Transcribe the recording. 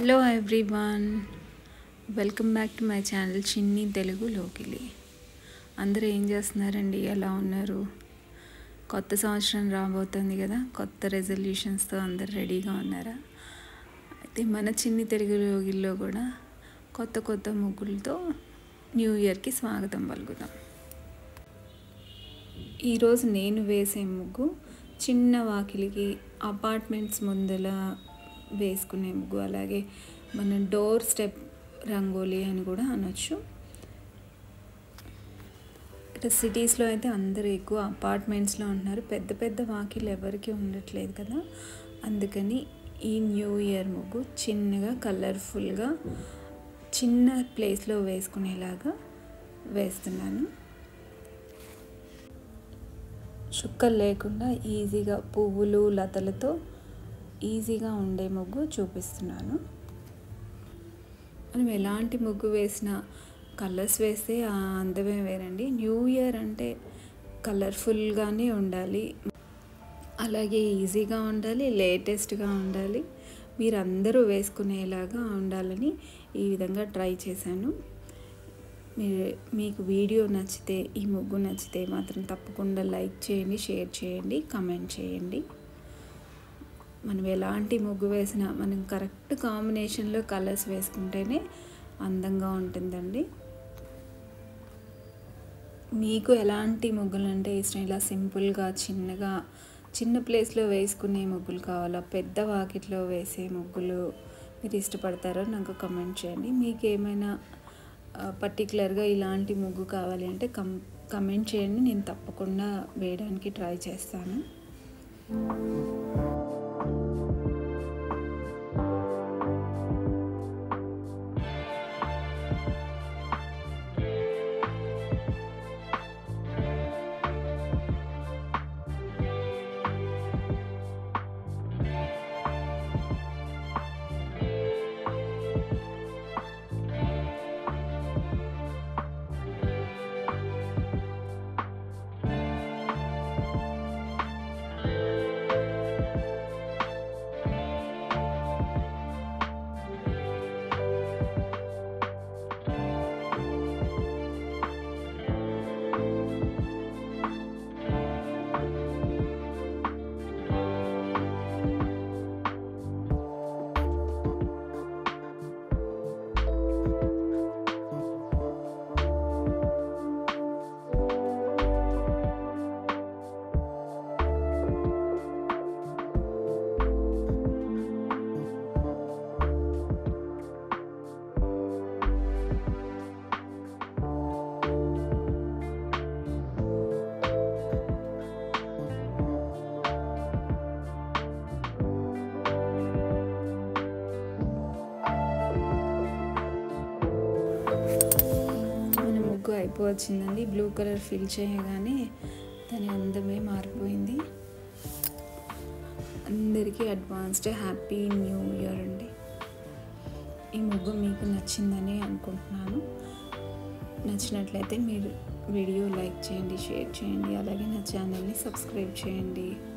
hello everyone welcome back to my channel Chinni Telugu లోకిలి అందరూ ఏం చేస్తున్నారండి ఎలా ఉన్నారు కొత్త సంవత్సరం రాబోతుంది కదా కొత్త రెజల్యూషన్స్తో అందరు రెడీగా ఉన్నారా అయితే మన చిన్ని తెలుగు లోగిల్లో కూడా కొత్త కొత్త ముగ్గులతో న్యూ ఇయర్కి స్వాగతం పలుకుతాం ఈరోజు నేను వేసే ముగ్గు చిన్న వాకిలికి అపార్ట్మెంట్స్ ముందల వేసుకునే ముగ్గు అలాగే మన డోర్ స్టెప్ రంగోలీ అని కూడా అనొచ్చు ఇక్కడ సిటీస్లో అయితే అందరూ ఎక్కువ అపార్ట్మెంట్స్లో ఉంటున్నారు పెద్ద పెద్ద వాకిలు ఎవరికి ఉండట్లేదు కదా అందుకని ఈ న్యూ ఇయర్ ముగ్గు చిన్నగా కలర్ఫుల్గా చిన్న ప్లేస్లో వేసుకునేలాగా వేస్తున్నాను చుక్కలు లేకుండా ఈజీగా పువ్వులు లతలతో ఈజీగా ఉండే ముగ్గు చూపిస్తున్నాను మనం ఎలాంటి ముగ్గు వేసినా కలర్స్ వేస్తే ఆ అందమే వేరండి న్యూ ఇయర్ అంటే కలర్ఫుల్గానే ఉండాలి అలాగే ఈజీగా ఉండాలి లేటెస్ట్గా ఉండాలి మీరు అందరూ వేసుకునేలాగా ఉండాలని ఈ విధంగా ట్రై చేశాను మీరు మీకు వీడియో నచ్చితే ఈ ముగ్గు నచ్చితే మాత్రం తప్పకుండా లైక్ చేయండి షేర్ చేయండి కమెంట్ చేయండి మనం ఎలాంటి ముగ్గు వేసినా మనం కరెక్ట్ కాంబినేషన్లో కలర్స్ వేసుకుంటేనే అందంగా ఉంటుందండి మీకు ఎలాంటి ముగ్గులు అంటే ఇష్టం ఇలా సింపుల్గా చిన్నగా చిన్న ప్లేస్లో వేసుకునే ముగ్గులు కావాలా పెద్ద వాకిట్లో వేసే ముగ్గులు మీరు ఇష్టపడతారో నాకు కమెంట్ చేయండి మీకు ఏమైనా పర్టికులర్గా ఇలాంటి ముగ్గు కావాలి అంటే కం కమెంట్ చేయండి నేను తప్పకుండా వేయడానికి ట్రై చేస్తాను మన ముగ్గు అయిపోవచ్చిందండి బ్లూ కలర్ ఫిల్ చేయగానే దాని అందమే మారిపోయింది అందరికీ అడ్వాన్స్డ్ హ్యాపీ న్యూ ఇయర్ అండి ఈ ముగ్గు మీకు నచ్చిందని అనుకుంటున్నాను నచ్చినట్లయితే మీరు వీడియో లైక్ చేయండి షేర్ చేయండి అలాగే నా ఛానల్ని సబ్స్క్రైబ్ చేయండి